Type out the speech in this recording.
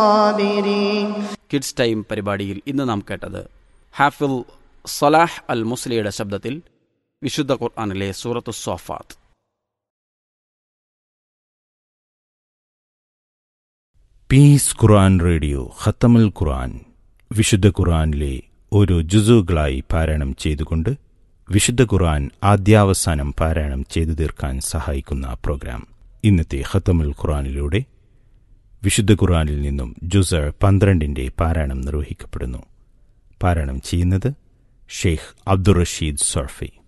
الصابرين kids time പരിപാടിയിൽ ഇന്ന് നാം കേട്ടത് ഹാഫിൽ സലാഹ് അൽ മുസ്ലിയുടെ ശബ്ദത്തിൽ വിശുദ്ധ ഖുർആാനിലെ സൂറത്തു സോഫാത്ത് പീസ് ഖുർആൻ റേഡിയോ ഖത്തമുൽ ഖുർആൻ വിശുദ്ധ ഖുർആനിലെ ഓരോ ജുസുകളായി പാരായണം ചെയ്തുകൊണ്ട് വിശുദ്ധ ഖുർആൻ ആദ്യാവസാനം പാരായണം ചെയ്തു തീർക്കാൻ സഹായിക്കുന്ന പ്രോഗ്രാം ഇന്നത്തെ ഖത്തമുൽ ഖുർആനിലൂടെ വിശുദ്ധ ഖുർആനിൽ നിന്നും ജുസർ പന്ത്രണ്ടിന്റെ പാരായണം നിർവഹിക്കപ്പെടുന്നു പാരായണം ചെയ്യുന്നത് ഷെയ്ഖ് അബ്ദുൾ റഷീദ് സർഫി